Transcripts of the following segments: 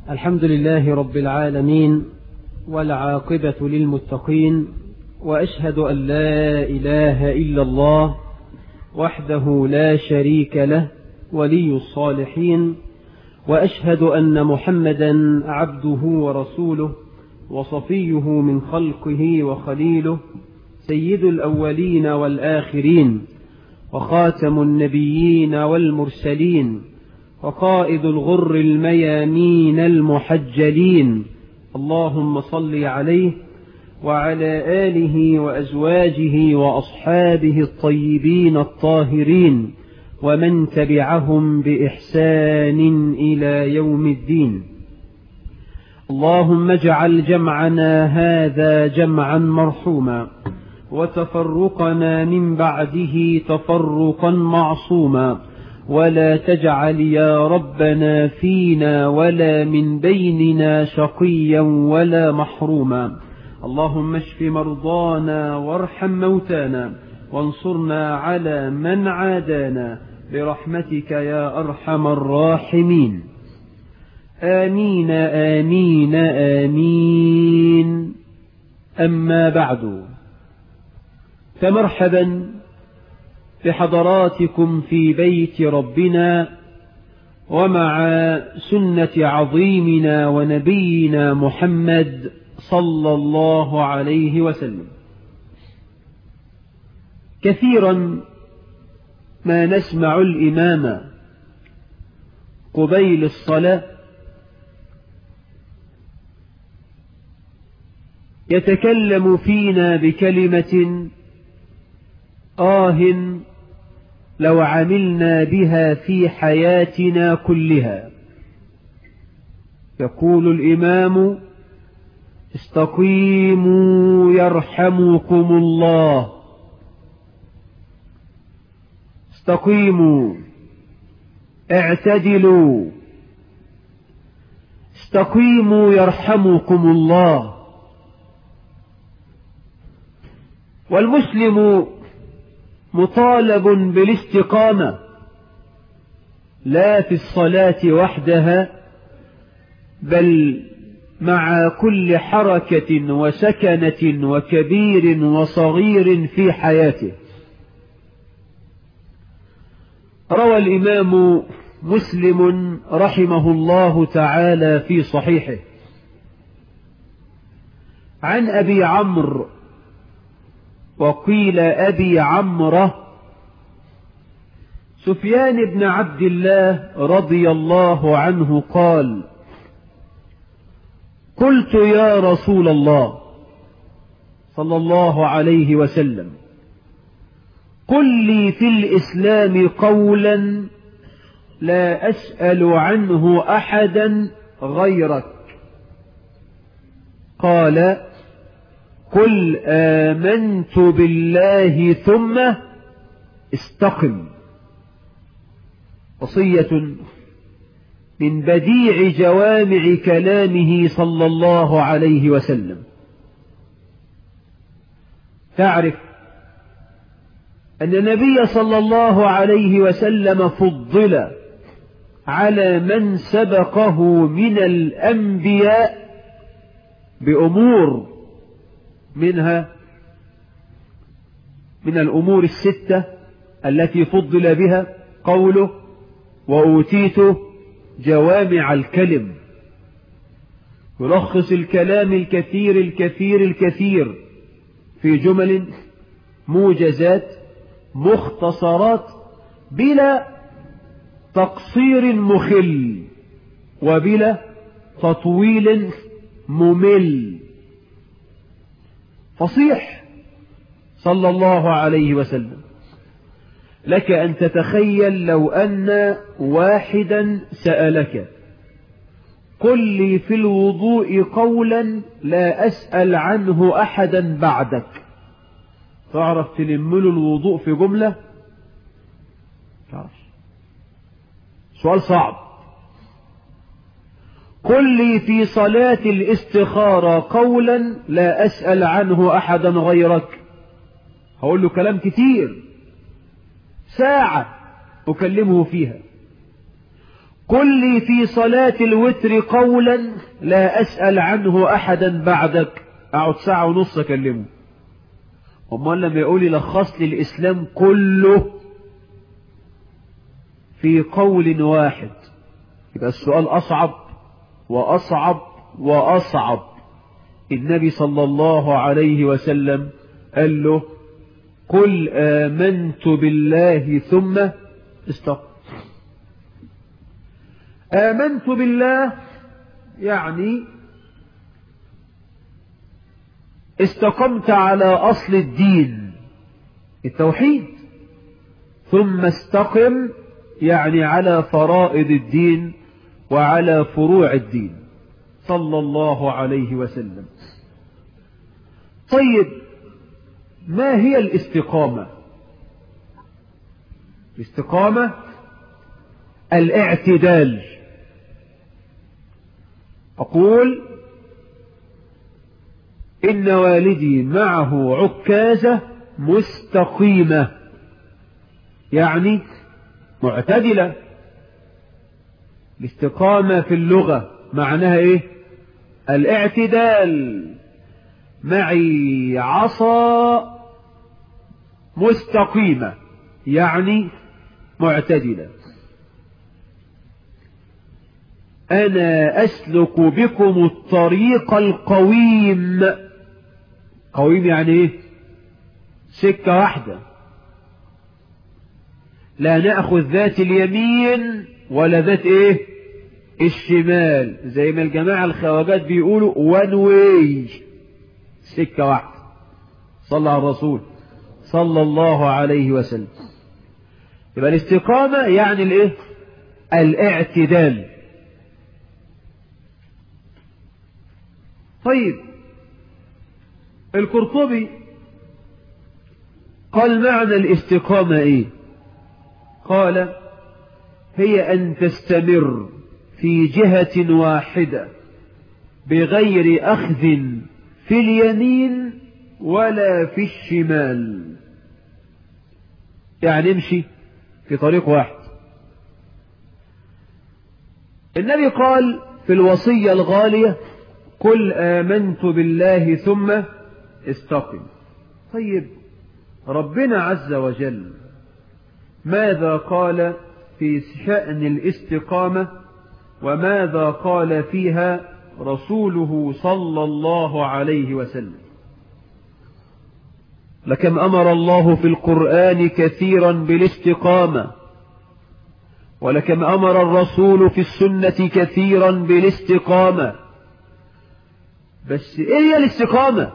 الحمد لله رب العالمين والعاقبة للمتقين وأشهد أن لا إله إلا الله وحده لا شريك له ولي الصالحين وأشهد أن محمدا عبده ورسوله وصفيه من خلقه وخليله سيد الأولين والآخرين وخاتم النبيين والمرسلين وقائد الغر الميامين المحجلين اللهم صل عليه وعلى آله وأزواجه وأصحابه الطيبين الطاهرين ومن تبعهم بإحسان إلى يوم الدين اللهم اجعل جمعنا هذا جمعا مرحوما وتفرقنا من بعده تفرقا معصوما ولا تجعل يا ربنا فينا ولا من بيننا شقيا ولا محروما اللهم اشف مرضانا وارحم موتانا وانصرنا على من عادانا برحمتك يا أرحم الراحمين آمين آمين آمين أما بعد فمرحبا بحضراتكم في بيت ربنا ومع سنة عظيمنا ونبينا محمد صلى الله عليه وسلم كثيرا ما نسمع الإمام قبيل الصلاة يتكلم فينا بكلمة آه لو عملنا بها في حياتنا كلها يقول الإمام استقيموا يرحمكم الله استقيموا اعتدلوا استقيموا يرحمكم الله والمسلم مطالب بالاستقامة لا في الصلاة وحدها بل مع كل حركة وسكنة وكبير وصغير في حياته روى الإمام مسلم رحمه الله تعالى في صحيحه عن أبي عمرو وقيل أبي عمرة سفيان بن عبد الله رضي الله عنه قال قلت يا رسول الله صلى الله عليه وسلم قل لي في الإسلام قولا لا أسأل عنه أحدا غيرك قال قل آمنت بالله ثم استقم وصية من بديع جوامع كلامه صلى الله عليه وسلم تعرف أن النبي صلى الله عليه وسلم فضل على من سبقه من الأنبياء بأمور منها من الأمور الستة التي فضل بها قوله وأوتيت جوامع الكلم يلخص الكلام الكثير الكثير الكثير في جمل موجزات مختصرات بلا تقصير مخل وبلا تطويل ممل فصيح صلى الله عليه وسلم لك أن تتخيل لو أن واحدا سألك قل لي في الوضوء قولا لا أسأل عنه أحدا بعدك تعرف تلم له الوضوء في جملة تعرف سؤال صعب قل لي في صلاة الاستخارة قولا لا أسأل عنه أحدا غيرك هقول له كلام كتير ساعة أكلمه فيها قل لي في صلاة الوتر قولا لا أسأل عنه أحدا بعدك أقعد ساعة ونص أكلمه أمال لما يقول لي لخص لي الإسلام كله في قول واحد يبقى السؤال أصعب وأصعب وأصعب النبي صلى الله عليه وسلم قال له قل آمنت بالله ثم استقم آمنت بالله يعني استقمت على أصل الدين التوحيد ثم استقم يعني على فرائض الدين وعلى فروع الدين صلى الله عليه وسلم طيب ما هي الاستقامة الاستقامة الاعتدال أقول إن والدي معه عكازة مستقيمة يعني معتدلة الاستقامة في اللغة معناها ايه الاعتدال معي عصا مستقيمة يعني معتدلة أنا أسلك بكم الطريق القويم قويم يعني إيه سكة واحدة لا نأخذ ذات اليمين ولا ذات إيه الشمال زي ما الجماعة الخواجات بيقولوا one way سكة واحدة صلى على الرسول صلى الله عليه وسلم يبقى الاستقامة يعني الايه الاعتدال طيب القرطبي قال معنى الاستقامة ايه قال هي ان تستمر في جهة واحدة بغير اخذ في اليمين ولا في الشمال يعني امشي في طريق واحد النبي قال في الوصية الغالية قل آمنت بالله ثم استقم طيب ربنا عز وجل ماذا قال في شأن الاستقامة وماذا قال فيها رسوله صلى الله عليه وسلم لكم أمر الله في القرآن كثيرا بالاستقامة ولكم أمر الرسول في السنة كثيرا بالاستقامة بس إيه هي الاستقامة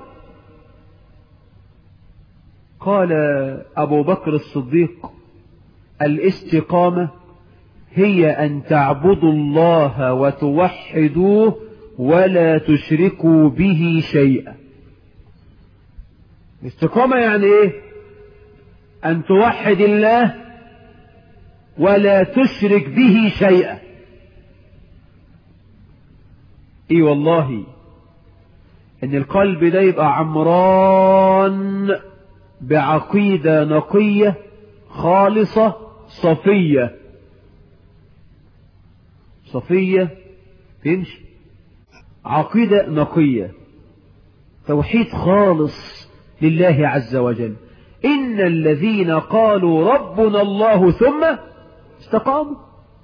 قال أبو بكر الصديق الاستقامة هي أن تعبدوا الله وتوحدوه ولا تشركوا به شيئا الاستقامة يعني ايه ان توحد الله ولا تشرك به شيئا اي والله ان القلب ده يبقى عمران بعقيدة نقية خالصة صفية صفية تمشي عقيدة نقية توحيد خالص لله عز وجل إن الذين قالوا ربنا الله ثم استقاموا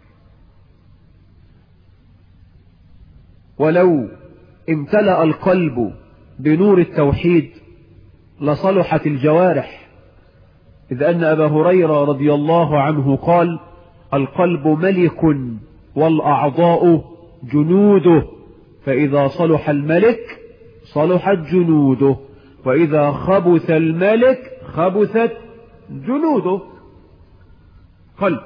ولو امتلأ القلب بنور التوحيد لصلحت الجوارح إذ أن أبا هريرة رضي الله عنه قال القلب ملك والأعضاء جنوده فإذا صلح الملك صلحت جنوده وإذا خبث الملك خبثت جنوده قلب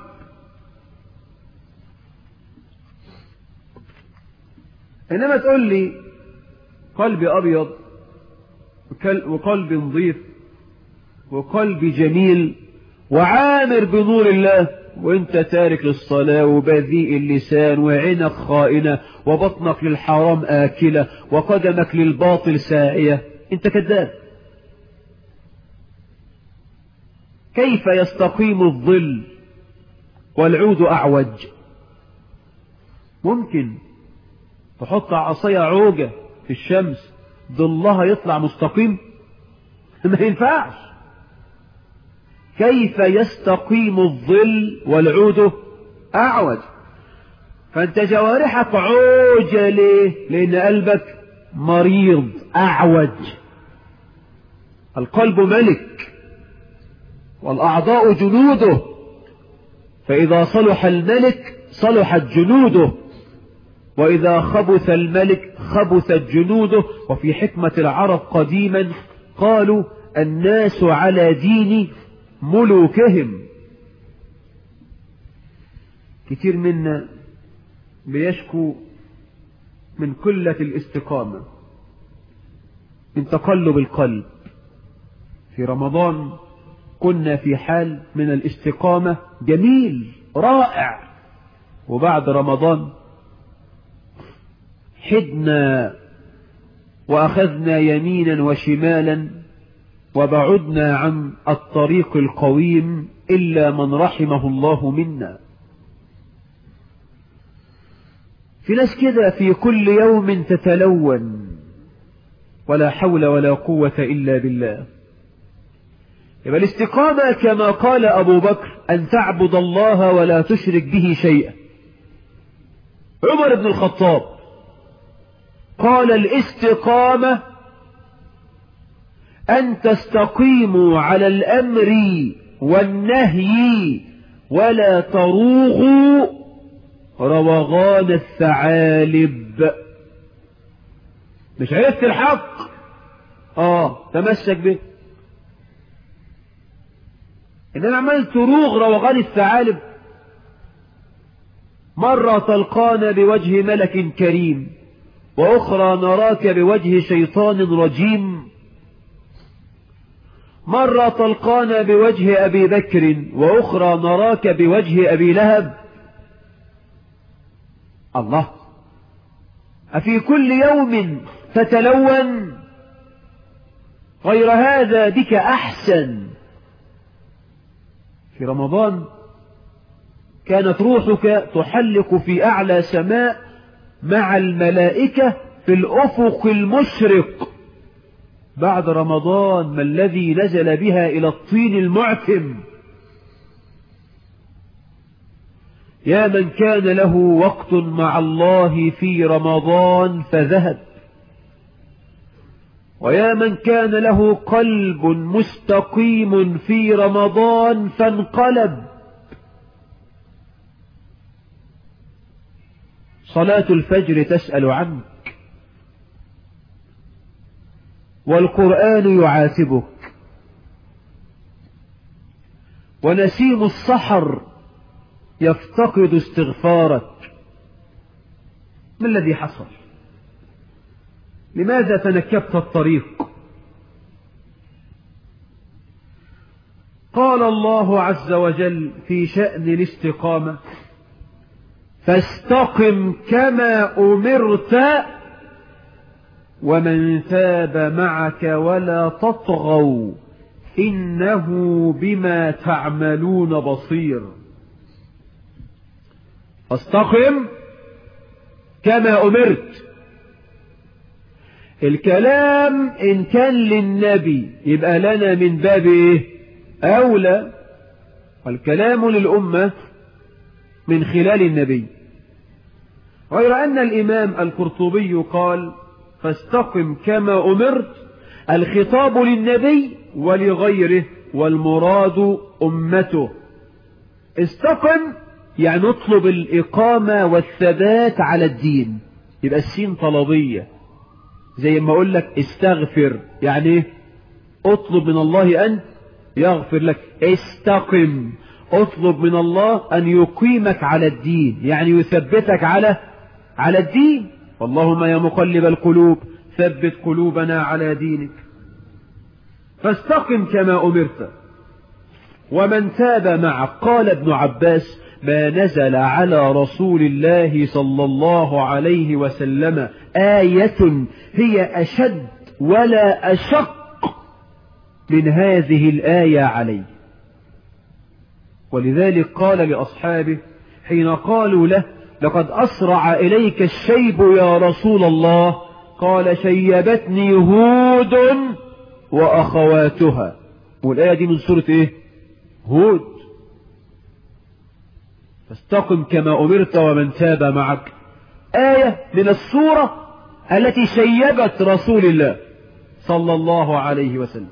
إنما تقول لي قلبي أبيض وقلبي نظيف وقلبي جميل وعامر بنور الله وانت تارك للصلاة وبذيء اللسان وعينك خائنة وبطنك للحرام آكلة وقدمك للباطل ساعية انت كذاب كيف يستقيم الظل والعود أعوج ممكن تحط عصاية عوجة في الشمس ظلها يطلع مستقيم ما ينفعش كيف يستقيم الظل والعود أعوج فأنت جوارحك عوجة ليه لأن قلبك مريض أعوج القلب ملك والأعضاء جنوده فإذا صلح الملك صلحت جنوده وإذا خبث الملك خبثت جنوده وفي حكمة العرب قديما قالوا الناس على دين ملوكهم كتير منا بيشكو من قلة الاستقامة من تقلب القلب في رمضان كنا في حال من الاستقامة جميل رائع وبعد رمضان حدنا وأخذنا يمينا وشمالا وبعدنا عن الطريق القويم إلا من رحمه الله منا في ناس كده في كل يوم تتلون ولا حول ولا قوة إلا بالله يبقى الاستقامة كما قال أبو بكر أن تعبد الله ولا تشرك به شيئا عمر بن الخطاب قال الاستقامة أن تستقيموا على الأمر والنهي ولا تروغوا روغان الثعالب مش عرفت الحق اه تمسك به انما عمال تروغ روغان الثعالب مرة تلقانا بوجه ملك كريم وأخرى نراك بوجه شيطان رجيم مرة تلقانا بوجه أبي بكر وأخرى نراك بوجه أبي لهب الله أفي كل يوم تتلون غير هذا بك أحسن في رمضان كانت روحك تحلق في أعلى سماء مع الملائكة في الأفق المشرق بعد رمضان ما الذي نزل بها إلى الطين المعتم يا من كان له وقت مع الله في رمضان فذهب ويا من كان له قلب مستقيم في رمضان فانقلب صلاة الفجر تسأل عنك والقرآن يعاتبك ونسيم السحر يفتقد استغفارك ما الذي حصل لماذا تنكبت الطريق قال الله عز وجل في شأن الاستقامة فاستقم كما أمرت ومن تاب معك ولا تطغوا إنه بما تعملون بصير فاستقم كما أمرت الكلام إن كان للنبي يبقى لنا من باب إيه أولى والكلام للأمة من خلال النبي غير أن الإمام القرطبي قال فاستقم كما أمرت الخطاب للنبي ولغيره والمراد أمته استقم يعني اطلب الإقامة والثبات على الدين يبقى السين طلبية زي ما أقول لك استغفر يعني ايه اطلب من الله أن يغفر لك استقم اطلب من الله أن يقيمك على الدين يعني يثبتك على على الدين اللهم يا مقلب القلوب ثبت قلوبنا على دينك فاستقم كما أمرت ومن تاب معك قال ابن عباس ما نزل على رسول الله صلى الله عليه وسلم آية هي أشد ولا أشق من هذه الآية عليه ولذلك قال لأصحابه حين قالوا له لقد أسرع إليك الشيب يا رسول الله قال شيبتني هود وأخواتها والآية دي من سورة إيه هود فاستقم كما أمرت ومن تاب معك آية من السورة التي شيبت رسول الله صلى الله عليه وسلم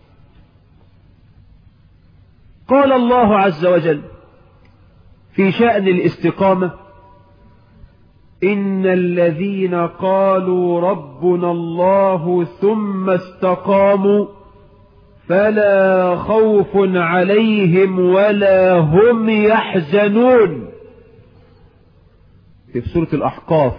قال الله عز وجل في شأن الاستقامة إن الذين قالوا ربنا الله ثم استقاموا فلا خوف عليهم ولا هم يحزنون في سورة الأحقاف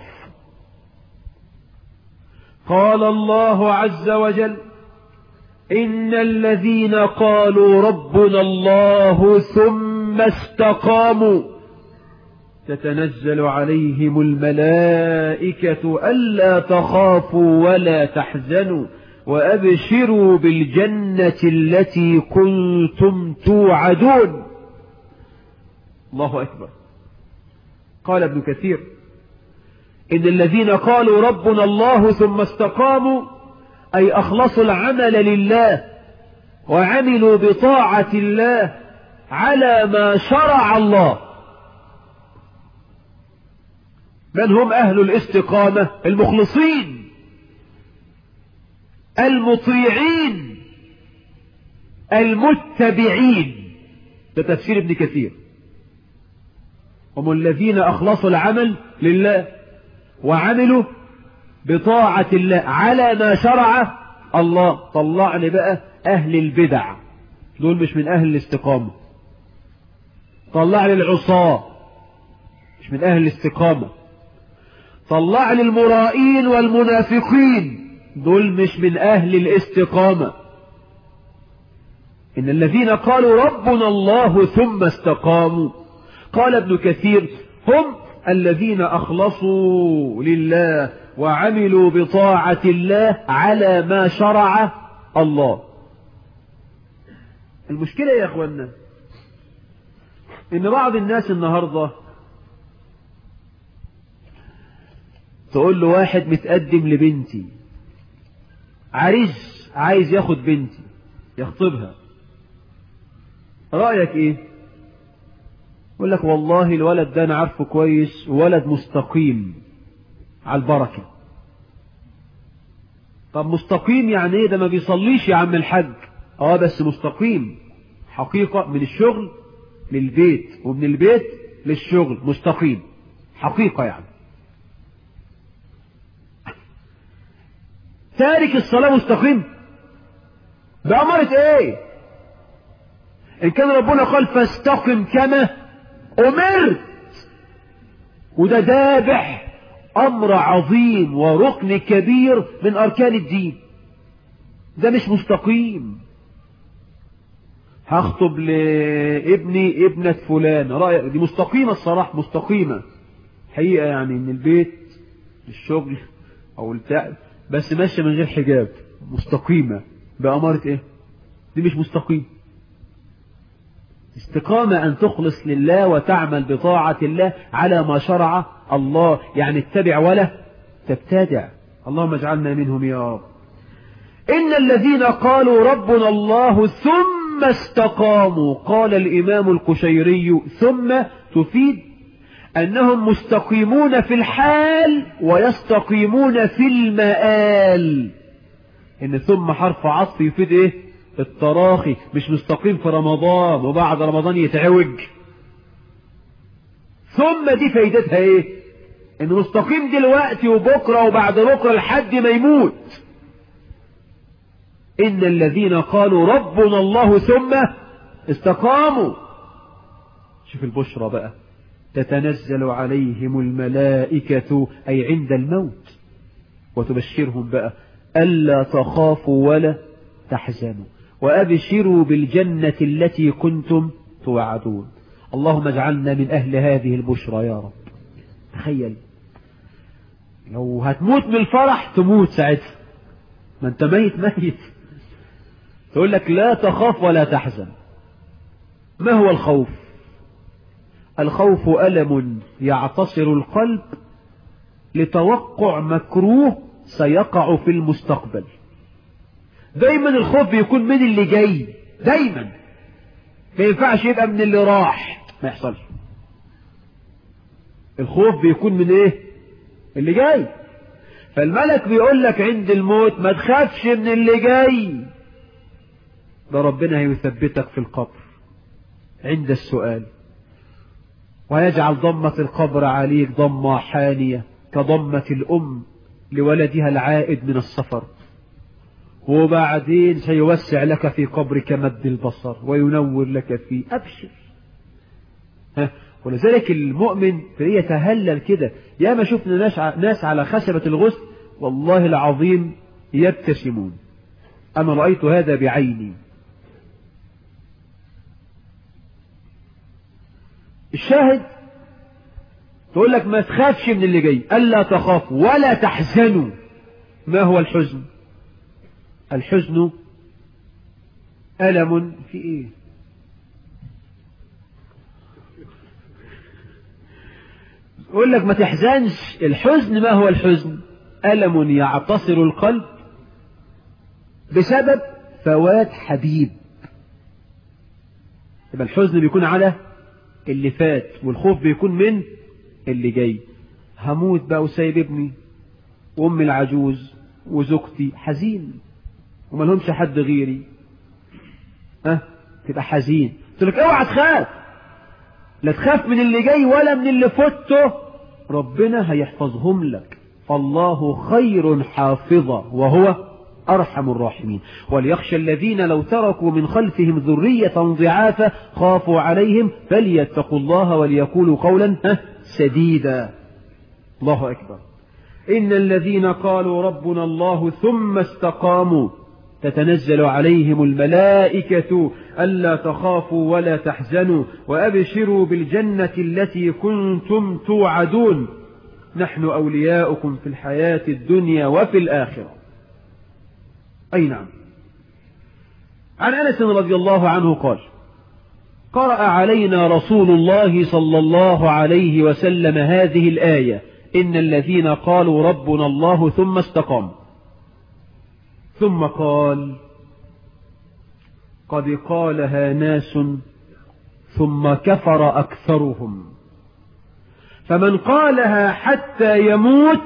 قال الله عز وجل إن الذين قالوا ربنا الله ثم استقاموا تتنزل عليهم الملائكة ألا تخافوا ولا تحزنوا وأبشروا بالجنة التي كنتم توعدون الله أكبر قال ابن كثير إن الذين قالوا ربنا الله ثم استقاموا أي أخلصوا العمل لله وعملوا بطاعة الله على ما شرع الله من هم أهل الاستقامة المخلصين المطيعين المتبعين ده تفسير ابن كثير هم الذين أخلصوا العمل لله وعملوا بطاعة الله على ما شرع الله طلعني بقى أهل البدع دول مش من أهل الاستقامة طلع لي العصاة مش من أهل الاستقامة طلع لي المرائين والمنافقين دول مش من أهل الاستقامة إن الذين قالوا ربنا الله ثم استقاموا قال ابن كثير هم الذين أخلصوا لله وعملوا بطاعة الله على ما شرع الله المشكلة يا أخوانا إن بعض الناس النهاردة تقول له واحد متقدم لبنتي عريس عايز ياخد بنتي يخطبها رأيك ايه يقول لك والله الولد ده انا عارفه كويس ولد مستقيم على البركة طب مستقيم يعني ايه ده ما بيصليش يا عم الحاج اه بس مستقيم حقيقة من الشغل للبيت ومن البيت للشغل مستقيم حقيقة يعني تارك الصلاة مستقيم بأمرة ايه ان كان ربنا قال فاستقم كما امرت وده دابح امر عظيم وركن كبير من اركان الدين ده مش مستقيم هخطب لابني ابنة فلان رأيك دي مستقيمة الصراحة مستقيمة حقيقة يعني من البيت للشغل او التعب بس ماشية من غير حجاب مستقيمة بأمارة ايه دي مش مستقيم استقامة أن تخلص لله وتعمل بطاعة الله على ما شرع الله يعني اتبع ولا تبتدع اللهم اجعلنا منهم يا رب إن الذين قالوا ربنا الله ثم استقاموا قال الإمام القشيري ثم تفيد أنهم مستقيمون في الحال ويستقيمون في المآل إن ثم حرف عطف يفيد إيه التراخي مش مستقيم في رمضان وبعد رمضان يتعوج ثم دي فايدتها ايه انه مستقيم دلوقتي وبكرة وبعد بكرة لحد ما يموت ان الذين قالوا ربنا الله ثم استقاموا شوف البشرى بقى تتنزل عليهم الملائكة أي عند الموت وتبشرهم بقى ألا تخافوا ولا تحزنوا وأبشروا بالجنة التي كنتم توعدون اللهم اجعلنا من أهل هذه البشرى يا رب تخيل لو هتموت من الفرح تموت ساعتها ما انت ميت ميت تقول لك لا تخاف ولا تحزن ما هو الخوف الخوف ألم يعتصر القلب لتوقع مكروه سيقع في المستقبل دايما الخوف بيكون من اللي جاي دايما ما ينفعش يبقى من اللي راح ما يحصلش الخوف بيكون من ايه اللي جاي فالملك بيقول لك عند الموت ما تخافش من اللي جاي ده ربنا هيثبتك في القبر عند السؤال ويجعل ضمة القبر عليك ضمة حانية كضمة الأم لولدها العائد من السفر وبعدين سيوسع لك في قبرك مد البصر وينور لك فيه أبشر ها ولذلك المؤمن يتهلل كده يا ما شفنا ناس ناس على خشبة الغسل والله العظيم يبتسمون أنا رأيت هذا بعيني الشاهد تقول لك ما تخافش من اللي جاي ألا تخافوا ولا تحزنوا ما هو الحزن الحزن ألم في إيه يقول لك ما تحزنش الحزن ما هو الحزن ألم يعتصر القلب بسبب فوات حبيب يبقى الحزن بيكون على اللي فات والخوف بيكون من اللي جاي هموت بقى وسايب ابني وامي العجوز وزوجتي حزين وما لهمش حد غيري ها أه؟ تبقى حزين قلت لك اوعى تخاف لا تخاف من اللي جاي ولا من اللي فته ربنا هيحفظهم لك فالله خير حافظا وهو أرحم الراحمين وليخشى الذين لو تركوا من خلفهم ذرية ضعافا خافوا عليهم فليتقوا الله وليقولوا قولا سديدا الله أكبر إن الذين قالوا ربنا الله ثم استقاموا تتنزل عليهم الملائكة ألا تخافوا ولا تحزنوا وأبشروا بالجنة التي كنتم توعدون نحن أولياؤكم في الحياة الدنيا وفي الآخرة أي نعم عن أنس رضي الله عنه قال قرأ علينا رسول الله صلى الله عليه وسلم هذه الآية إن الذين قالوا ربنا الله ثم استقاموا ثم قال قد قالها ناس ثم كفر أكثرهم فمن قالها حتى يموت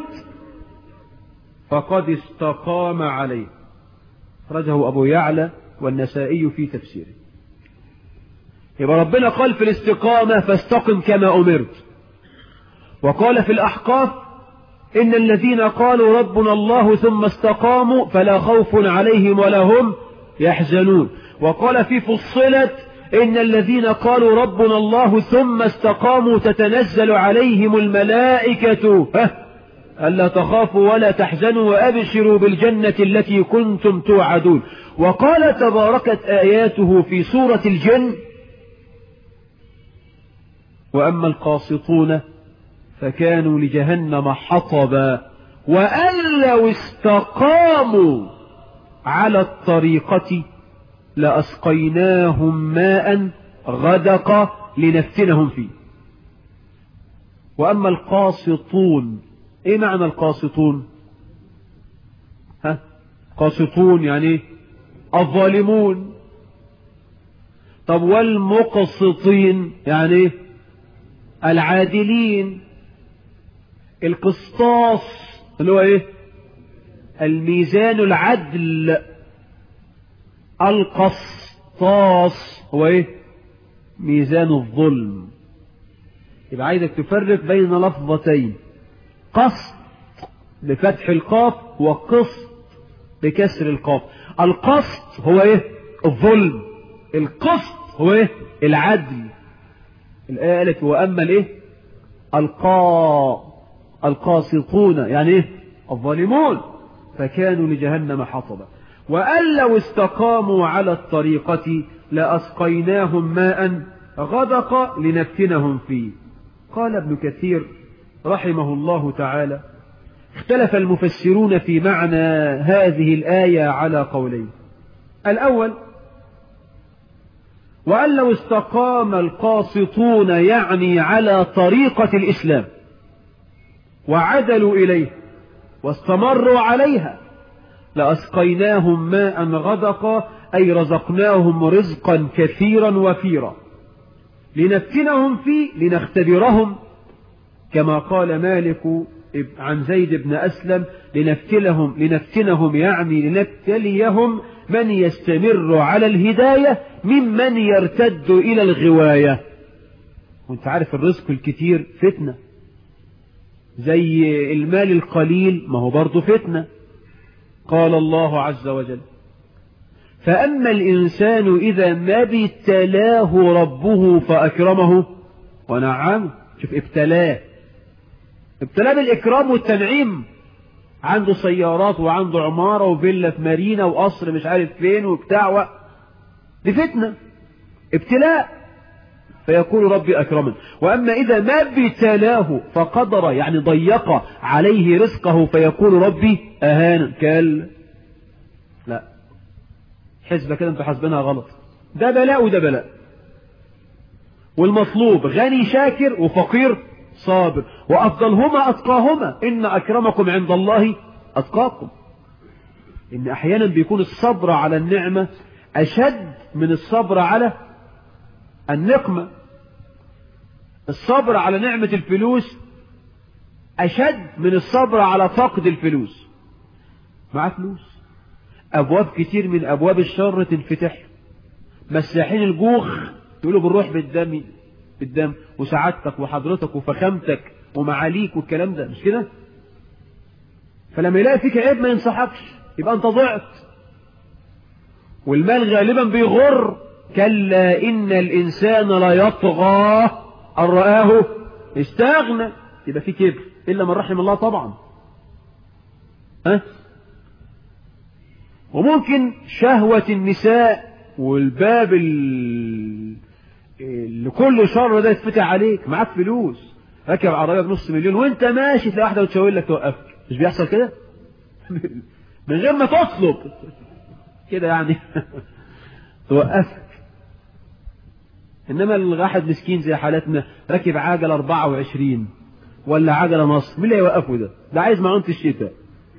فقد استقام عليه أخرجه أبو يعلى والنسائي في تفسيره يبقى ربنا قال في الاستقامة فاستقم كما أمرت وقال في الأحقاف إن الذين قالوا ربنا الله ثم استقاموا فلا خوف عليهم ولا هم يحزنون وقال في فصلت إن الذين قالوا ربنا الله ثم استقاموا تتنزل عليهم الملائكة ألا تخافوا ولا تحزنوا وأبشروا بالجنة التي كنتم توعدون وقال تباركت آياته في سورة الجن وأما القاسطون فكانوا لجهنم حطبا وأن لو استقاموا على الطريقة لأسقيناهم ماء غدق لنفتنهم فيه وأما القاسطون ايه معنى القاسطون ها قاسطون يعني الظالمون طب والمقسطين يعني العادلين القسطاس اللي هو ايه الميزان العدل القسطاس هو ايه ميزان الظلم يبقى عايزك تفرق بين لفظتين قسط بفتح القاف وقسط بكسر القاف القسط هو ايه الظلم القسط هو ايه العدل الآية قالت وأما الايه القا القاسطون يعني ايه الظالمون فكانوا لجهنم حطبا وأن لو استقاموا على الطريقة لأسقيناهم ماء غدق لنفتنهم فيه قال ابن كثير رحمه الله تعالى اختلف المفسرون في معنى هذه الآية على قولين الأول وأن لو استقام القاسطون يعني على طريقة الإسلام وعدلوا إليه واستمروا عليها لأسقيناهم ماء غدقا أي رزقناهم رزقا كثيرا وفيرا لنفتنهم فيه لنختبرهم كما قال مالك عن زيد بن أسلم لنفتلهم لنفتنهم يعني لنبتليهم من يستمر على الهداية ممن يرتد إلى الغواية وانت عارف الرزق الكتير فتنة زي المال القليل ما هو برضه فتنة قال الله عز وجل فأما الإنسان إذا ما ابتلاه ربه فأكرمه ونعمه شوف ابتلاه ابتلاه بالإكرام والتنعيم عنده سيارات وعنده عمارة وفيلا في مارينا وقصر مش عارف فين وبتاع و... دي فتنة ابتلاء فيقول ربي أكرمن وأما إذا ما ابتلاه فقدر يعني ضيق عليه رزقه فيقول ربي أهانا كال لا حسبة كده انتوا حاسبينها غلط ده بلاء وده بلاء والمطلوب غني شاكر وفقير صابر وأفضلهما أتقاهما إن أكرمكم عند الله أتقاكم إن أحيانا بيكون الصبر على النعمة أشد من الصبر على النقمة الصبر على نعمة الفلوس أشد من الصبر على فقد الفلوس معاه فلوس أبواب كتير من أبواب الشر تنفتح مساحين الجوخ يقولوا بنروح بالدم بالدم وسعادتك وحضرتك وفخامتك ومعاليك والكلام ده مش كده فلما يلاقي فيك عيب ما ينصحكش يبقى انت ضعت والمال غالبا بيغر كلا إن الإنسان لا يطغى أن رآه استغنى يبقى في كبر إلا من رحم الله طبعا ها وممكن شهوة النساء والباب اللي كله شر ده يتفتح عليك معاك فلوس راكب عربية بنص مليون وانت ماشي تلاقي واحدة بتشاور لك توقفك مش بيحصل كده من غير ما تطلب كده يعني توقفك انما الواحد مسكين زي حالتنا راكب عجلة 24 ولا عجلة نص مين اللي هيوقفه ده ده عايز معونة الشتاء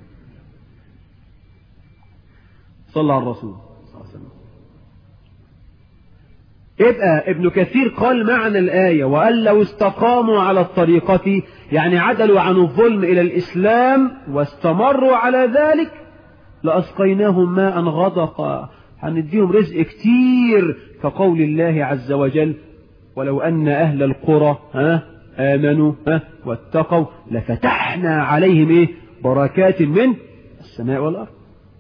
صلى على الرسول صلى الله عليه وسلم يبقى ابن كثير قال معنى الآية وأن لو استقاموا على الطريقة يعني عدلوا عن الظلم إلى الإسلام واستمروا على ذلك لأسقيناهم ماء غدقا هنديهم رزق كتير كقول الله عز وجل ولو أن أهل القرى ها آمنوا ها واتقوا لفتحنا عليهم إيه بركات من السماء والأرض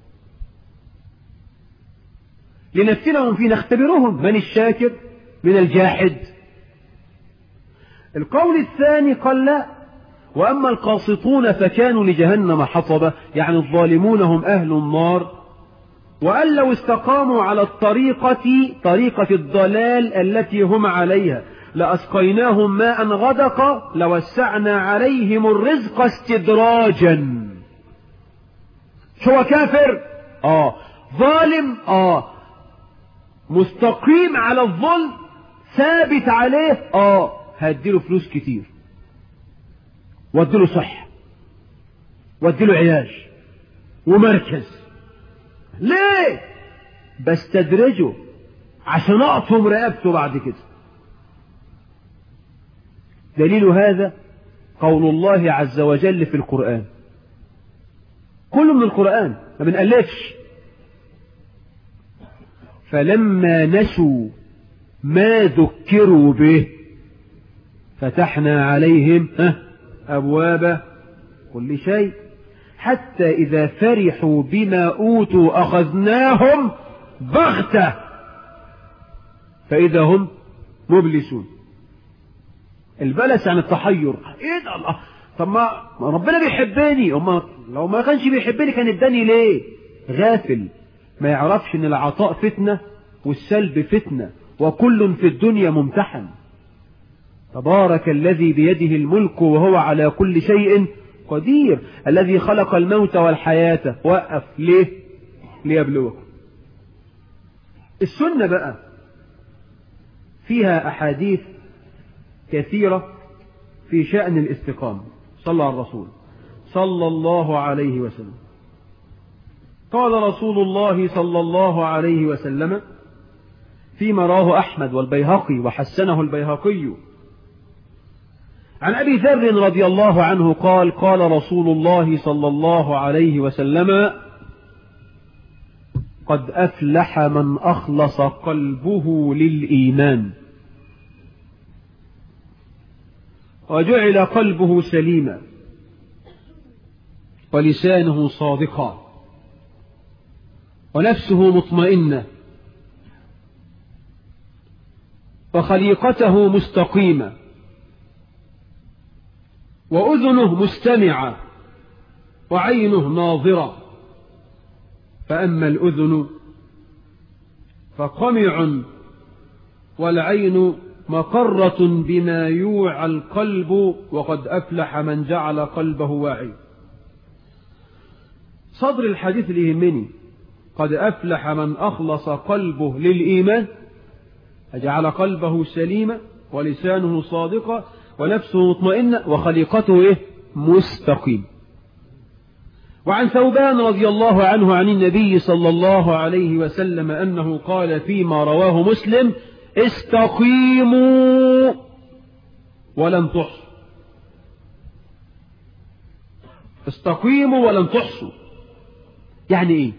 لنفتنهم في نختبرهم من الشاكر من الجاحد القول الثاني قال لا وأما القاسطون فكانوا لجهنم حطبا يعني الظالمون هم أهل النار وأن لو استقاموا على الطريقة طريقة الضلال التي هم عليها لأسقيناهم ماء غدقا لوسعنا عليهم الرزق استدراجا شو كافر آه ظالم آه مستقيم على الظلم ثابت عليه اه هديله فلوس كتير واديله صحة واديله علاج ومركز ليه بستدرجه عشان اقطم رقبته بعد كده دليل هذا قول الله عز وجل في القرآن كله من القرآن ما بنألفش فلما نسوا ما ذكروا به فتحنا عليهم أبواب كل شيء حتى إذا فرحوا بما أوتوا أخذناهم بغتة فإذا هم مبلسون البلس عن التحير ايه ده الله طب ما ربنا بيحبني أما لو ما كانش بيحبني كان اداني ليه غافل ما يعرفش ان العطاء فتنة والسلب فتنة وكل في الدنيا ممتحن تبارك الذي بيده الملك وهو على كل شيء قدير الذي خلق الموت والحياة وقف ليه ليبلوكم السنة بقى فيها أحاديث كثيرة في شأن الاستقامة صلى على الرسول صلى الله عليه وسلم قال رسول الله صلى الله عليه وسلم فيما رواه أحمد والبيهقي وحسنه البيهقي عن أبي ذر رضي الله عنه قال قال رسول الله صلى الله عليه وسلم قد أفلح من أخلص قلبه للإيمان وجعل قلبه سليما ولسانه صادقا ونفسه مطمئنة وخليقته مستقيمة وأذنه مستمعة وعينه ناظرة فأما الأذن فقمع والعين مقرة بما يوعى القلب وقد أفلح من جعل قلبه واعي صدر الحديث اللي يهمني قد أفلح من أخلص قلبه للإيمان أجعل قلبه سليما ولسانه صادقا ونفسه مطمئنة وخليقته إيه؟ مستقيم وعن ثوبان رضي الله عنه عن النبي صلى الله عليه وسلم أنه قال فيما رواه مسلم استقيموا ولن تحصوا استقيموا ولن تحصوا يعني ايه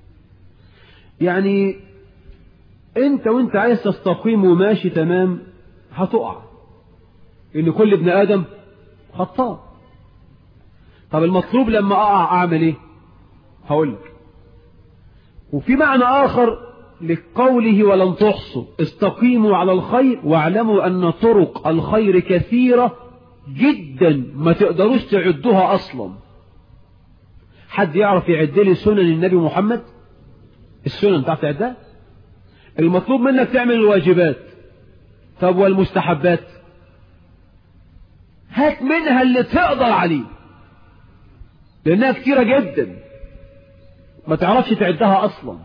يعني انت وانت عايز تستقيم وماشي تمام هتقع ان كل ابن ادم خطاء طب المطلوب لما اقع اعمل ايه هقول لك وفي معنى اخر لقوله ولن تحصوا استقيموا على الخير واعلموا ان طرق الخير كثيرة جدا ما تقدروش تعدوها اصلا حد يعرف يعد لي سنن النبي محمد السنن تعرف تعدها المطلوب منك تعمل الواجبات طب والمستحبات هات منها اللي تقدر عليه لانها كتيرة جدا ما تعرفش تعدها اصلا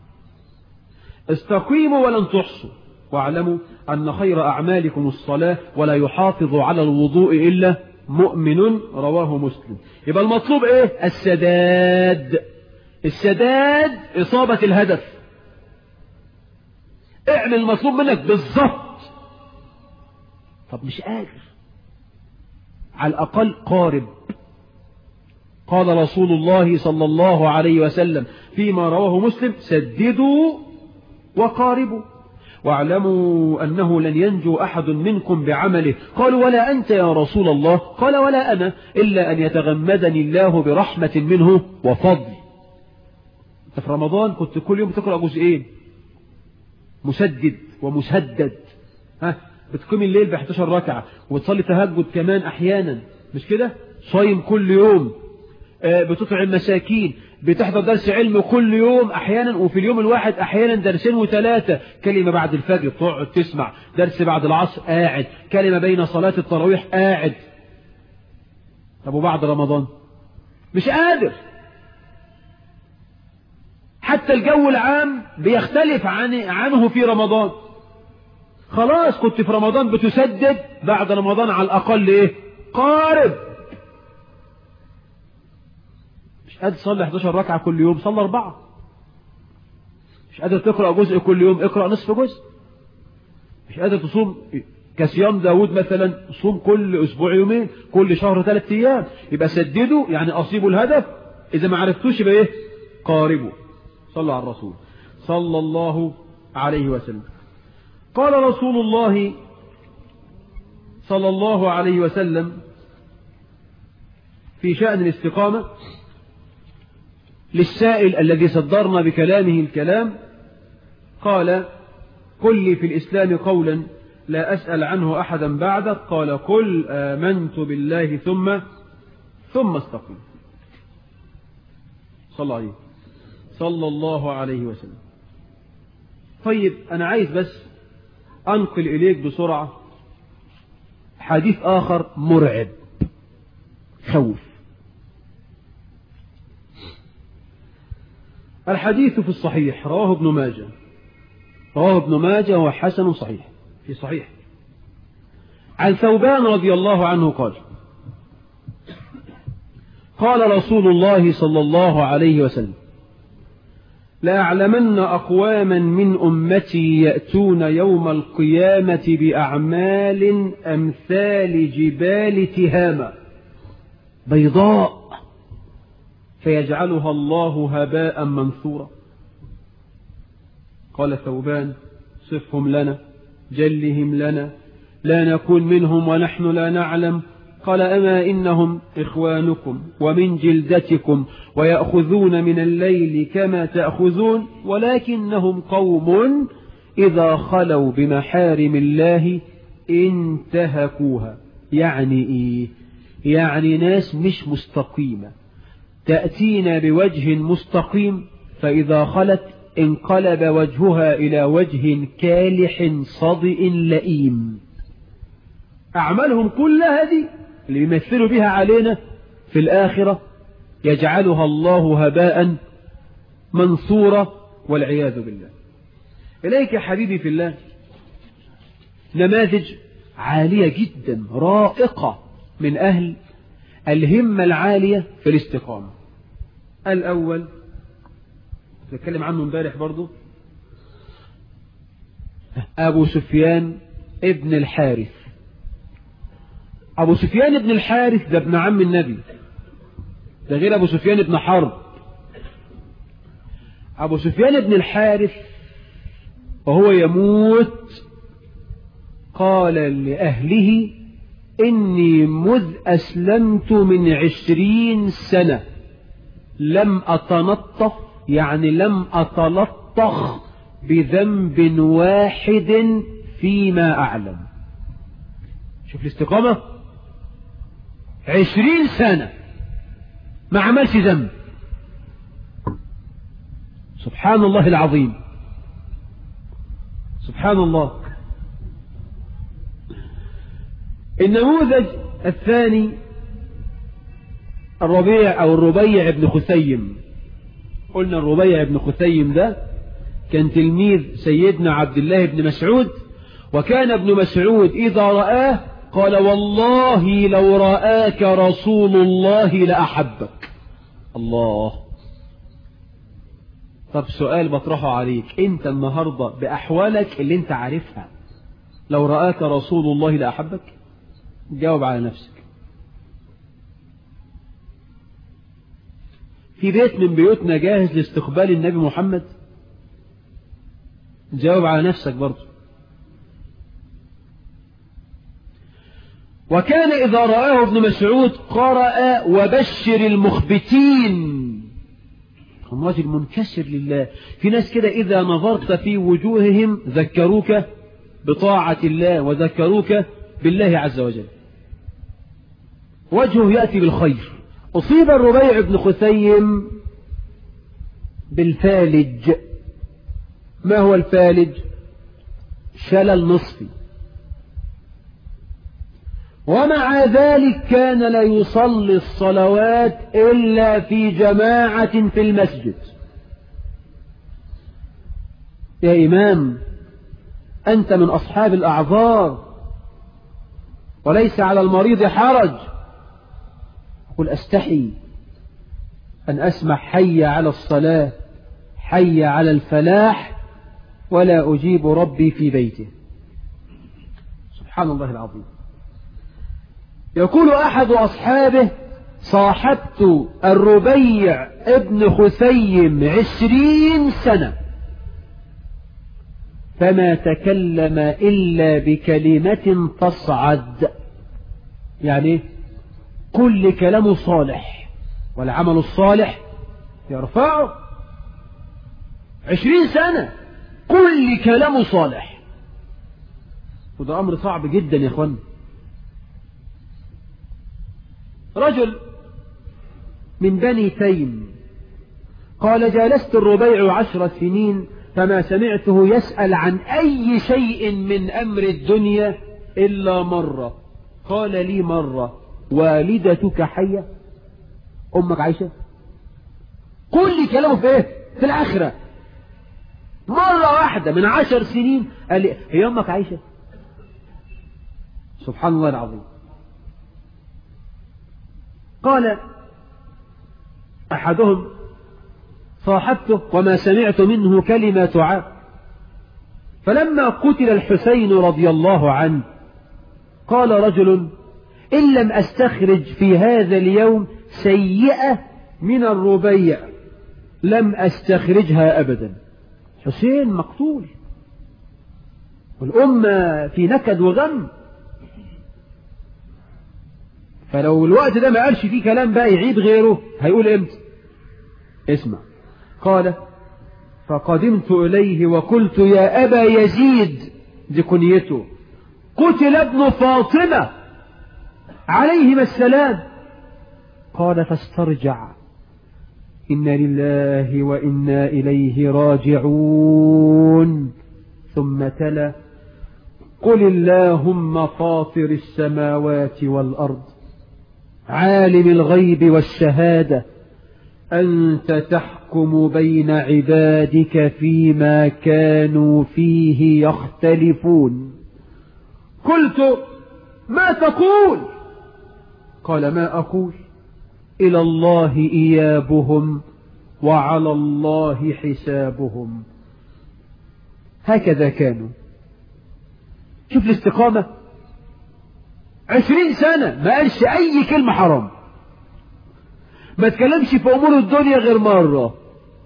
استقيموا ولن تحصوا واعلموا ان خير اعمالكم الصلاة ولا يحافظ على الوضوء الا مؤمن رواه مسلم يبقى المطلوب ايه السداد السداد اصابة الهدف اعمل المطلوب منك بالظبط طب مش قادر على الاقل قارب قال رسول الله صلى الله عليه وسلم فيما رواه مسلم سددوا وقاربوا واعلموا أنه لن ينجو أحد منكم بعمله قالوا ولا أنت يا رسول الله قال ولا أنا إلا أن يتغمدني الله برحمة منه وفضل في رمضان كنت كل يوم تقرأ جزئين مسدد ومسدد ها بتقيم الليل ب 11 ركعة وتصلي تهجد كمان أحيانا مش كده صايم كل يوم بتطعم مساكين بتحضر درس علم كل يوم احيانا وفي اليوم الواحد احيانا درسين وثلاثة كلمة بعد الفجر تقعد تسمع درس بعد العصر قاعد كلمة بين صلاة التراويح قاعد طب وبعد رمضان مش قادر حتى الجو العام بيختلف عن عنه في رمضان خلاص كنت في رمضان بتسدد بعد رمضان على الاقل ايه قارب مش قادر تصلي 11 ركعة كل يوم صلي أربعة مش قادر تقرأ جزء كل يوم اقرأ نصف جزء مش قادر تصوم كصيام داود مثلا صوم كل أسبوع يومين كل شهر ثلاث أيام يبقى سددوا يعني أصيبوا الهدف إذا ما عرفتوش يبقى إيه قاربوا صلى على الرسول صلى الله عليه وسلم قال رسول الله صلى الله عليه وسلم في شأن الاستقامة للسائل الذي صدرنا بكلامه الكلام قال قل لي في الإسلام قولا لا أسأل عنه أحدا بعدك قال قل آمنت بالله ثم ثم استقم صلى الله عليه صلى الله عليه وسلم طيب أنا عايز بس أنقل إليك بسرعة حديث آخر مرعب خوف الحديث في الصحيح رواه ابن ماجه رواه ابن ماجه وحسن صحيح في صحيح عن ثوبان رضي الله عنه قال قال رسول الله صلى الله عليه وسلم لأعلمن أقواما من أمتي يأتون يوم القيامة بأعمال أمثال جبال تهامة بيضاء فيجعلها الله هباء منثورا قال ثوبان صفهم لنا جلهم لنا لا نكون منهم ونحن لا نعلم قال أما إنهم إخوانكم ومن جلدتكم ويأخذون من الليل كما تأخذون ولكنهم قوم إذا خلوا بمحارم الله انتهكوها يعني إيه يعني ناس مش مستقيمة تأتينا بوجه مستقيم فإذا خلت انقلب وجهها إلى وجه كالح صدئ لئيم أعمالهم كلها هذه اللي يمثلوا بها علينا في الآخرة يجعلها الله هباء منصورا والعياذ بالله إليك حبيبي في الله نماذج عالية جدا رائقة من أهل الهمة العالية في الاستقامة الأول نتكلم عنه امبارح برضو أبو سفيان ابن الحارث أبو سفيان ابن الحارث ده ابن عم النبي ده غير أبو سفيان ابن حرب أبو سفيان ابن الحارث وهو يموت قال لأهله إني مذ أسلمت من عشرين سنة لم أتنطف يعني لم أتلطخ بذنب واحد فيما أعلم شوف الاستقامة عشرين سنة ما عملش ذنب سبحان الله العظيم سبحان الله النموذج الثاني الربيع أو الربيع بن خثيم قلنا الربيع بن خثيم ده كان تلميذ سيدنا عبد الله بن مسعود وكان ابن مسعود إذا رآه قال والله لو رآك رسول الله لأحبك الله طب سؤال بطرحه عليك انت النهاردة بأحوالك اللي انت عارفها لو رآك رسول الله لأحبك جاوب على نفسك في بيت من بيوتنا جاهز لاستقبال النبي محمد جاوب على نفسك برضه وكان إذا رآه ابن مسعود قرأ وبشر المخبتين هم راجل منكسر لله في ناس كده إذا نظرت في وجوههم ذكروك بطاعة الله وذكروك بالله عز وجل وجهه يأتي بالخير أصيب الربيع بن خثيم بالفالج ما هو الفالج شلل نصفي ومع ذلك كان لا يصلي الصلوات إلا في جماعة في المسجد يا إمام أنت من أصحاب الأعذار وليس على المريض حرج قل أستحي أن أسمع حي على الصلاة حي على الفلاح ولا أجيب ربي في بيته سبحان الله العظيم يقول أحد أصحابه صاحبت الربيع ابن خثيم عشرين سنة فما تكلم إلا بكلمة تصعد يعني كل كلامه صالح والعمل الصالح يرفعه عشرين سنة كل كلامه صالح وده أمر صعب جدا يا أخوان رجل من بني تيم قال جالست الربيع عشر سنين فما سمعته يسأل عن أي شيء من أمر الدنيا إلا مرة قال لي مرة والدتك حية أمك عايشة كل كلامه في إيه في الآخرة مرة واحدة من عشر سنين قال لي هي أمك عايشة سبحان الله العظيم قال أحدهم صاحبته وما سمعت منه كلمة تعاب فلما قتل الحسين رضي الله عنه قال رجل إن لم أستخرج في هذا اليوم سيئة من الربيع لم أستخرجها أبدا حسين مقتول والأمة في نكد وغم فلو الوقت ده ما قالش فيه كلام بقى يعيب غيره هيقول امتى اسمع قال فقدمت إليه وقلت يا أبا يزيد دي كنيته قتل ابن فاطمة عليهما السلام قال فاسترجع إنا لله وإنا إليه راجعون ثم تلا قل اللهم فاطر السماوات والأرض عالم الغيب والشهادة أنت تحكم بين عبادك فيما كانوا فيه يختلفون قلت ما تقول قال ما أقول إلى الله إيابهم وعلى الله حسابهم هكذا كانوا شوف الاستقامة عشرين سنة ما قالش أي كلمة حرام ما تكلمش في أمور الدنيا غير مرة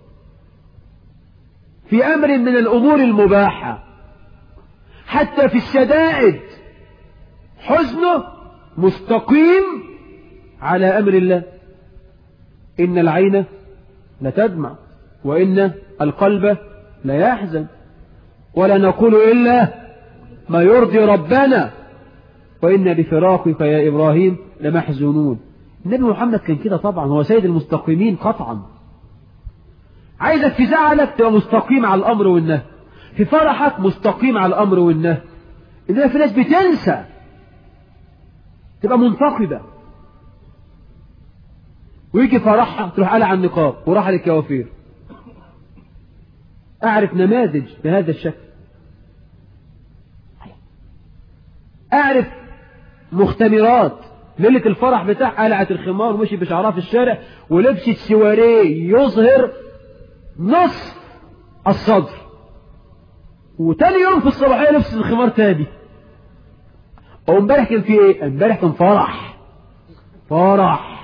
في أمر من الأمور المباحة حتى في الشدائد حزنه مستقيم على أمر الله إن العين لتدمع وإن القلب لا يحزن ولا نقول إلا ما يرضي ربنا وإن بفراقك يا إبراهيم لمحزونون النبي محمد كان كده طبعا هو سيد المستقيمين قطعا عايزك في زعلك تبقى مستقيم على الأمر والنهي في فرحك مستقيم على الأمر والنهي إنما في ناس بتنسى تبقى منتقدة ويجي فرحها تروح قلع النقاب وراح للكوافير أعرف نماذج بهذا الشكل أعرف مختمرات ليلة الفرح بتاع قلعت الخمار ومشي بشعرها في الشارع ولبست سواريه يظهر نصف الصدر وتاني يوم في الصباحية لبست الخمار تاني او امبارح كان في ايه امبارح كان فرح فرح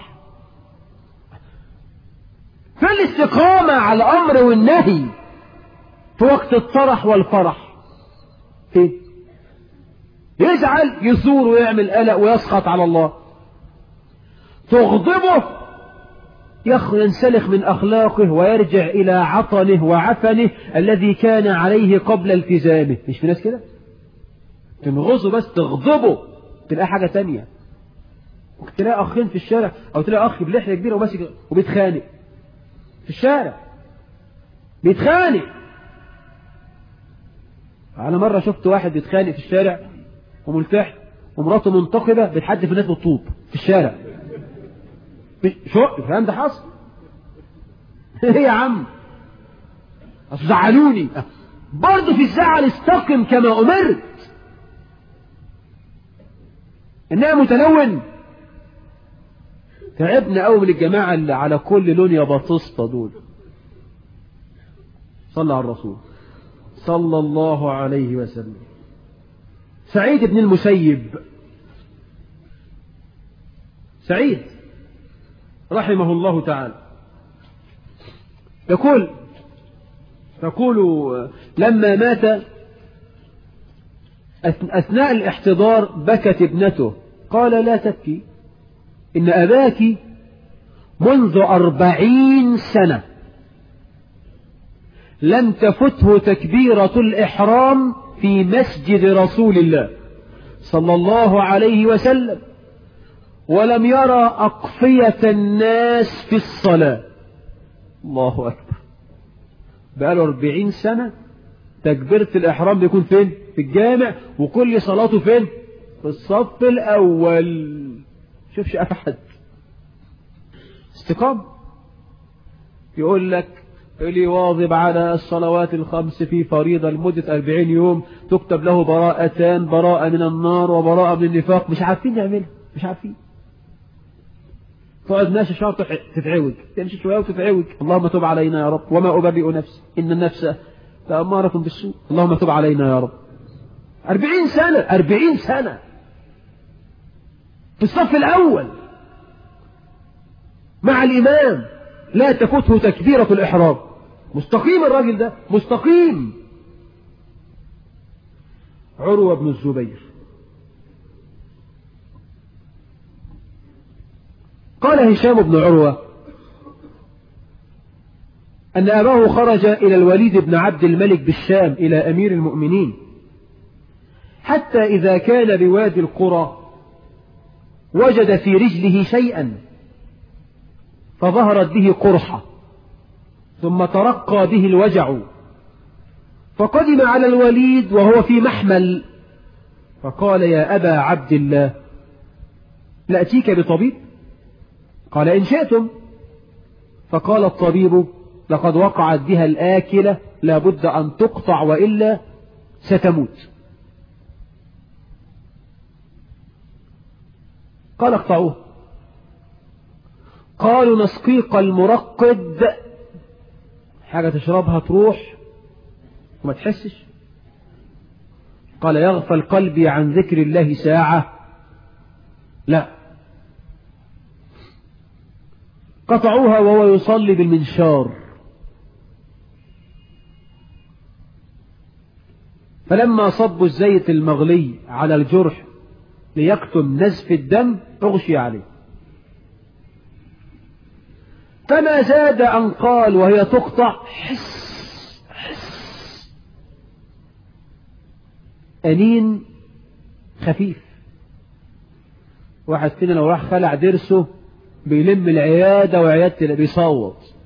في الاستقامة على الامر والنهي في وقت الطرح والفرح ايه يزعل يثور ويعمل قلق ويسخط على الله تغضبه ينسلخ من أخلاقه ويرجع إلى عطنه وعفنه الذي كان عليه قبل التزامه مش في ناس كده تنغصه بس تغضبه تلاقي حاجة تانية تلاقي أخين في الشارع أو تلاقي أخ بلحية كبيرة وماسك وبيتخانق في الشارع بيتخانق أنا مرة شفت واحد بيتخانق في الشارع وملتحي ومراته منتقبة بتحدف الناس بالطوب في الشارع شو الكلام ده حصل ايه يا عم اصل زعلوني برضه في الزعل استقم كما امرت انها متلون تعبنا قوي من الجماعه اللي على كل لون يا بطسطه دول صلى على الرسول صلى الله عليه وسلم سعيد بن المسيب سعيد رحمه الله تعالى يقول يقول لما مات أثناء الاحتضار بكت ابنته قال لا تبكي إن أباك منذ أربعين سنة لم تفته تكبيرة الإحرام في مسجد رسول الله صلى الله عليه وسلم ولم يرى أقفية الناس في الصلاة الله أكبر بقاله أربعين سنة تكبيرة الإحرام بيكون فين في الجامع وكل صلاته فين في الصف الأول شوفش أحد استقام يقول لك اللي يواظب على الصلوات الخمس في فريضة لمدة أربعين يوم تكتب له براءتان براءة من النار وبراءة من النفاق مش عارفين يعملها مش عارفين تقعد ماشي شهر تتعوج تمشي شوية وتتعوج اللهم تب علينا يا رب وما أبرئ نفسي إن النفس لأمارة بالسوء اللهم تب علينا يا رب أربعين سنة أربعين سنة في الصف الأول مع الإمام لا تفوته تكبيرة الإحرام مستقيم الراجل ده مستقيم عروة بن الزبير قال هشام بن عروة أن أباه خرج إلى الوليد بن عبد الملك بالشام إلى أمير المؤمنين حتى إذا كان بوادي القرى وجد في رجله شيئا فظهرت به قرحة ثم ترقى به الوجع فقدم على الوليد وهو في محمل فقال يا أبا عبد الله لأتيك بطبيب قال إن شئتم فقال الطبيب لقد وقعت بها الآكلة لابد أن تقطع وإلا ستموت قال اقطعوه قالوا نسقيق المرقد حاجة تشربها تروح وما تحسش قال يغفل قلبي عن ذكر الله ساعة لا قطعوها وهو يصلي بالمنشار فلما صبوا الزيت المغلي على الجرح ليكتم نزف الدم اغشي عليه فما زاد أن قال وهي تقطع حس حس أنين خفيف واحد فينا لو راح خلع درسه بيلم العيادة وعيادة بيصوت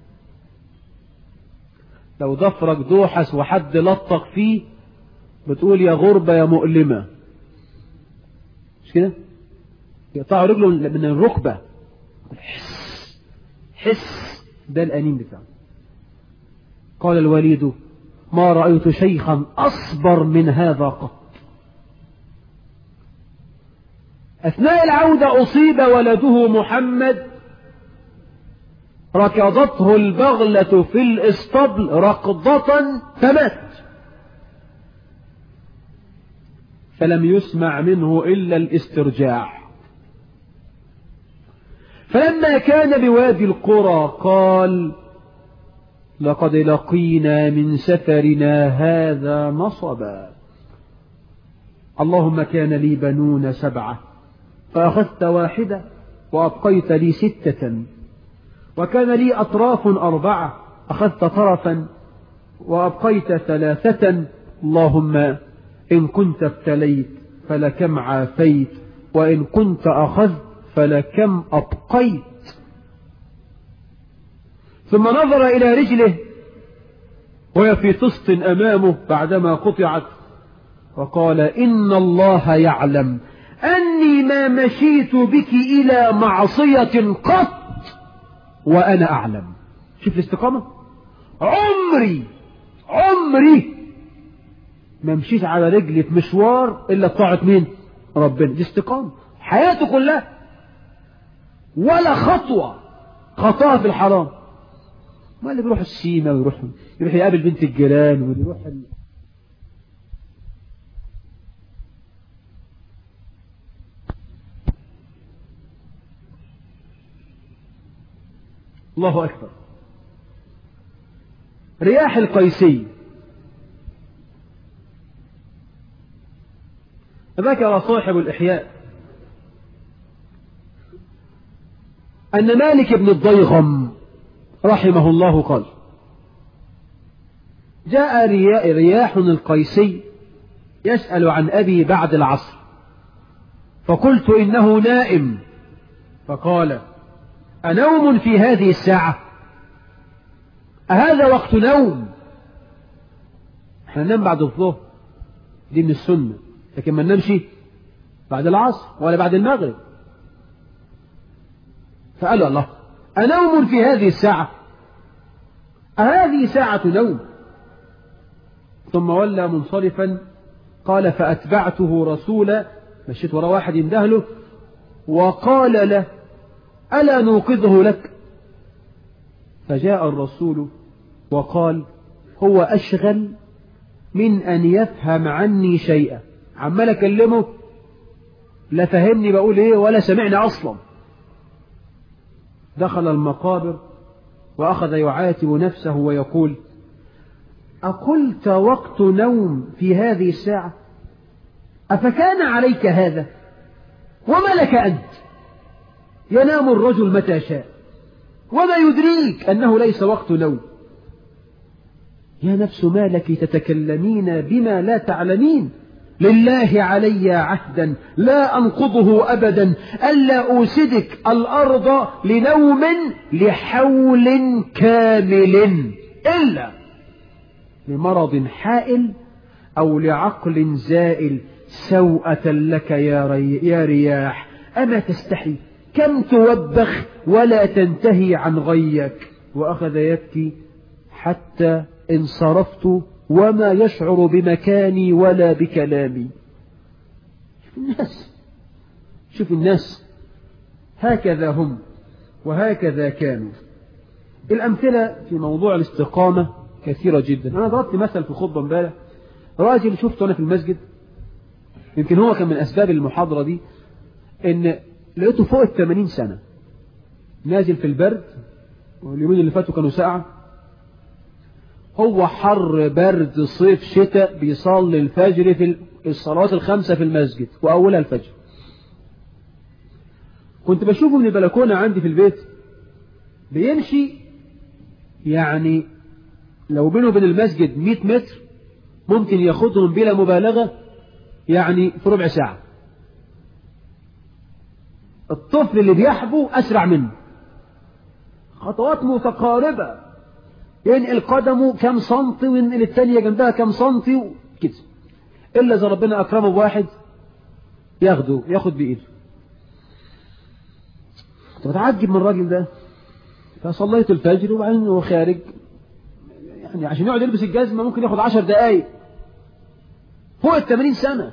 لو ضفرك دوحس وحد لطق فيه بتقول يا غربة يا مؤلمة مش كده يقطعوا رجله من الركبة حس حس ده الأنين بتاعه قال الوليد ما رأيت شيخا أصبر من هذا قط أثناء العودة أصيب ولده محمد ركضته البغلة في الإسطبل ركضة فمات فلم يسمع منه إلا الاسترجاع فلما كان بوادي القرى قال لقد لقينا من سفرنا هذا نصبا اللهم كان لي بنون سبعة فأخذت واحدة وأبقيت لي ستة وكان لي أطراف أربعة أخذت طرفا وأبقيت ثلاثة اللهم إن كنت ابتليت فلكم عافيت وإن كنت أخذت فلكم أبقيت ثم نظر إلى رجله وهي في طست أمامه بعدما قطعت وقال إن الله يعلم أني ما مشيت بك إلى معصية قط وأنا أعلم شوف الاستقامة عمري عمري ما مشيت على رجلي في مشوار إلا بطاعة مين ربنا دي استقامة حياته كلها ولا خطوة خطاها في الحرام ما اللي بيروح السيما ويروح يروح يقابل بنت الجيران ويروح ال... الله أكبر رياح القيسي ذكر صاحب الإحياء أن مالك بن الضيغم رحمه الله قال جاء رياح القيسي يسأل عن أبي بعد العصر فقلت إنه نائم فقال أنوم في هذه الساعة أهذا وقت نوم احنا ننام بعد الظهر دي من السنة لكن ما ننامش بعد العصر ولا بعد المغرب فقال الله أنوم في هذه الساعة أهذه ساعة نوم ثم ولى منصرفا قال فأتبعته رسولا مشيت ورا واحد يندهله وقال له ألا نوقظه لك فجاء الرسول وقال هو أشغل من أن يفهم عني شيئا عمال أكلمه لا فهمني بقول إيه ولا سمعني أصلا دخل المقابر وأخذ يعاتب نفسه ويقول أقلت وقت نوم في هذه الساعة أفكان عليك هذا وما لك أنت ينام الرجل متى شاء وما يدريك أنه ليس وقت نوم يا نفس ما لك تتكلمين بما لا تعلمين لله علي عهدا لا أنقضه أبدا ألا أوسدك الأرض لنوم لحول كامل إلا لمرض حائل أو لعقل زائل سوءة لك يا, ري يا رياح أما تستحي كم توبخ ولا تنتهي عن غيك وأخذ يبكي حتى انصرفت وما يشعر بمكاني ولا بكلامي شوف الناس شوف الناس هكذا هم وهكذا كانوا الأمثلة في موضوع الاستقامة كثيرة جدا أنا ضربت مثل في خطبة امبارح راجل شفته أنا في المسجد يمكن هو كان من أسباب المحاضرة دي إن لقيته فوق الثمانين سنة نازل في البرد واليومين اللي فاتوا كانوا ساعة هو حر برد صيف شتاء بيصلي الفجر في الصلوات الخمسة في المسجد وأولها الفجر كنت بشوفه من البلكونة عندي في البيت بيمشي يعني لو بينه وبين المسجد 100 متر ممكن ياخدهم بلا مبالغة يعني في ربع ساعة الطفل اللي بيحبو أسرع منه خطوات متقاربة ينقل قدمه كم سنتي وينقل التانية جنبها كم سنتي كده إلا إذا ربنا أكرمه بواحد ياخده ياخد بإيده كنت بتعجب من الراجل ده فصليت الفجر وبعدين هو خارج يعني عشان يقعد يلبس الجزمة ممكن ياخد عشر دقايق فوق الثمانين سنة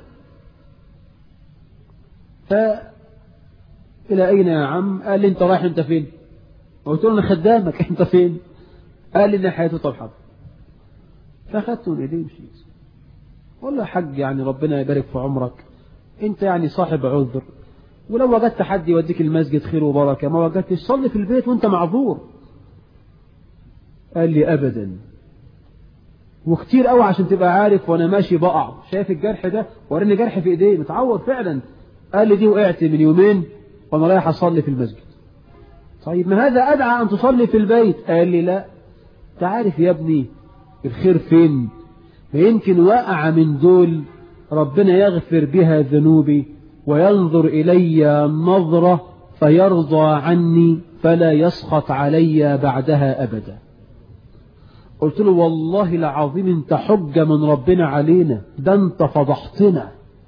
ف إلى أين يا عم قال لي أنت رايح أنت فين قلت له أنا خدامك أنت فين قال لي ناحيته طلحة فأخذته من إيديه ومشيت والله يا حاج يعني ربنا يبارك في عمرك أنت يعني صاحب عذر ولو وجدت حد يوديك المسجد خير وبركة ما وجدتش صلي في البيت وأنت معذور قال لي أبدا وكتير قوي عشان تبقى عارف وانا ماشي بقع شايف الجرح ده وراني جرح في ايديه متعور فعلا قال لي دي وقعت من يومين وانا رايح اصلي في المسجد طيب ما هذا ادعى ان تصلي في البيت قال لي لا تعرف يا ابني الخير فين فيمكن وقع من دول ربنا يغفر بها ذنوبي وينظر إلي نظرة فيرضى عني فلا يسخط علي بعدها أبدا قلت له والله العظيم انت حجة من ربنا علينا ده انت فضحتنا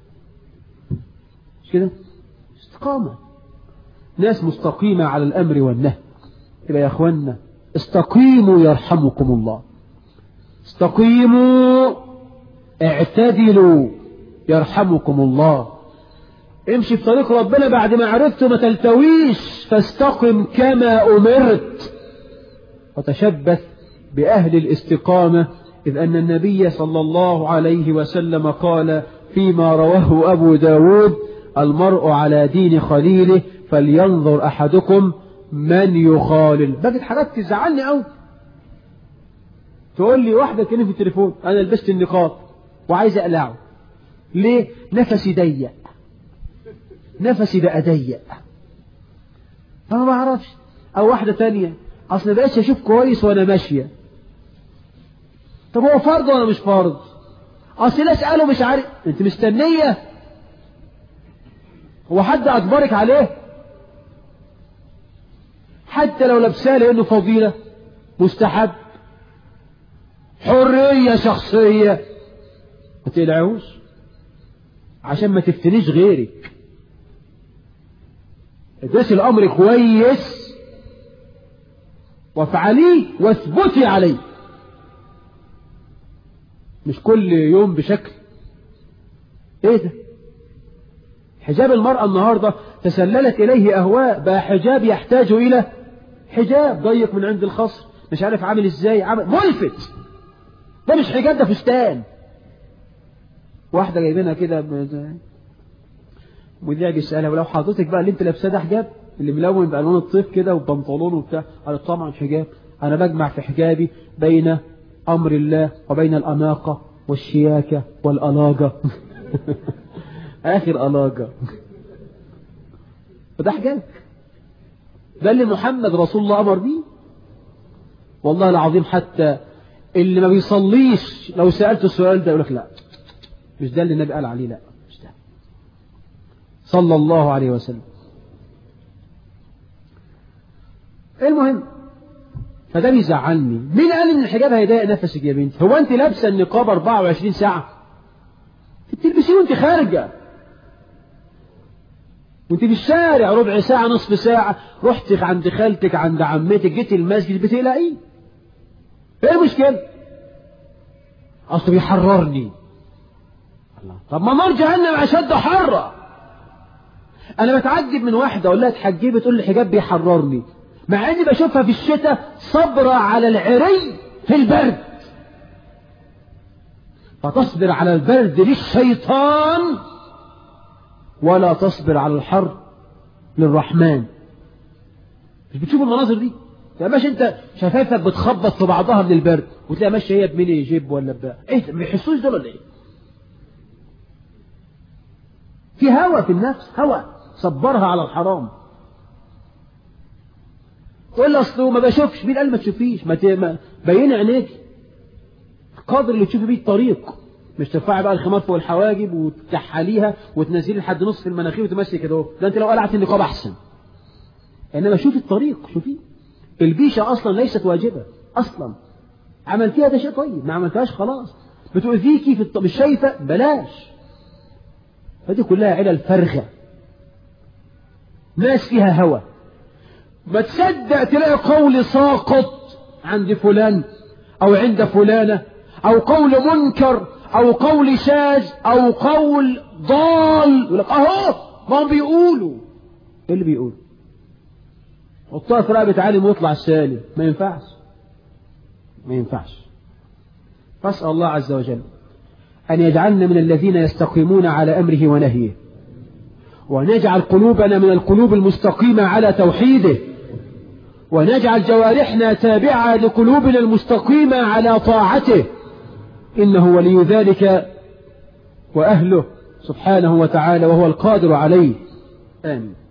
مش كده استقامة ناس مستقيمة على الأمر والنهي يبقى يا أخوانا استقيموا يرحمكم الله استقيموا اعتدلوا يرحمكم الله امشي في طريق ربنا بعد ما عرفت ما تلتويش فاستقم كما أمرت وتشبث بأهل الاستقامة إذ أن النبي صلى الله عليه وسلم قال فيما رواه أبو داود المرء على دين خليله فلينظر أحدكم من يخالل بقت حاجات تزعلني قوي تقول لي واحدة كلمة في التليفون أنا لبست النقاب وعايز أقلعه ليه نفسي ضيق نفسي بقى ضيق أنا ما أعرفش أو واحدة تانية أصل بقيتش أشوف كويس وأنا ماشية طب هو فرض ولا مش فرض أصل أسأله مش عارف أنت مستنية هو حد أجبرك عليه حتى لو لبسها لأنه فضيلة مستحب حرية شخصية ما تقلعوش عشان ما تفتنيش غيرك ادرس الأمر كويس وافعليه واثبتي عليه مش كل يوم بشكل ايه ده حجاب المرأة النهاردة تسللت إليه أهواء بقى حجاب يحتاج إلى حجاب ضيق من عند الخصر مش عارف عامل ازاي عامل ملفت ده مش حجاب ده فستان واحدة جايبينها كده مذيع بيسألها ولو حضرتك بقى اللي انت لابساه ده حجاب اللي ملون بألوان الطيف كده وبنطلون وبتاع قالت طبعا حجاب أنا بجمع في حجابي بين أمر الله وبين الأناقة والشياكة والألاجة آخر ألاجة فده حجاب ده اللي محمد رسول الله أمر بيه والله العظيم حتى اللي ما بيصليش لو سألت السؤال ده يقول لك لا مش ده اللي النبي قال عليه لا مش ده صلى الله عليه وسلم المهم فده بيزعلني مين قال ان الحجاب هيضايق نفسك يا بنتي هو انت لابسه النقاب 24 ساعه بتلبسيه وانت خارجه وانت في الشارع ربع ساعة نصف ساعة رحت عند خالتك عند عمتك جيت المسجد بتقلقي ايه المشكلة اصل بيحررني الله طب ما نار جهنم اشد حرة انا بتعجب من واحدة اقول لها اتحجبي تقول لي الحجاب بيحررني مع اني بشوفها في الشتاء صبرة على العري في البرد فتصبر على البرد للشيطان ولا تصبر على الحر للرحمن مش بتشوف المناظر دي يا ماشي انت شفايفك بتخبط في بعضها من البرد وتلاقي ماشيه هي بميني جيب ولا بتاع ايه ما بيحسوش دول ولا ايه في هوى في النفس هوى صبرها على الحرام تقول لي اصله ما بشوفش مين قال ما تشوفيش ما, ت... ما بين عينيك القدر اللي تشوفي بيه الطريق مش ترفعي بقى الخمار فوق الحواجب وتكحليها وتنزلي لحد نصف المناخير وتمشي كده اهو ده انت لو قلعت النقاب احسن انما شوفي الطريق شوفي البيشه اصلا ليست واجبه اصلا عملتيها ده شيء طيب ما عملتهاش خلاص بتؤذيكي في الط... مش شايفه بلاش فدي كلها علل فارغه ناس فيها هوى ما تصدق تلاقي قول ساقط عند فلان او عند فلانه او قول منكر او قول شاذ او قول ضال يقول لك اهو ما هم بيقولوا ايه اللي بيقولوا حطها في رقبة عالم ويطلع السالم ما ينفعش ما ينفعش فاسأل الله عز وجل أن يجعلنا من الذين يستقيمون على أمره ونهيه ونجعل قلوبنا من القلوب المستقيمة على توحيده ونجعل جوارحنا تابعة لقلوبنا المستقيمة على طاعته إنه ولي ذلك وأهله سبحانه وتعالى وهو القادر عليه آمين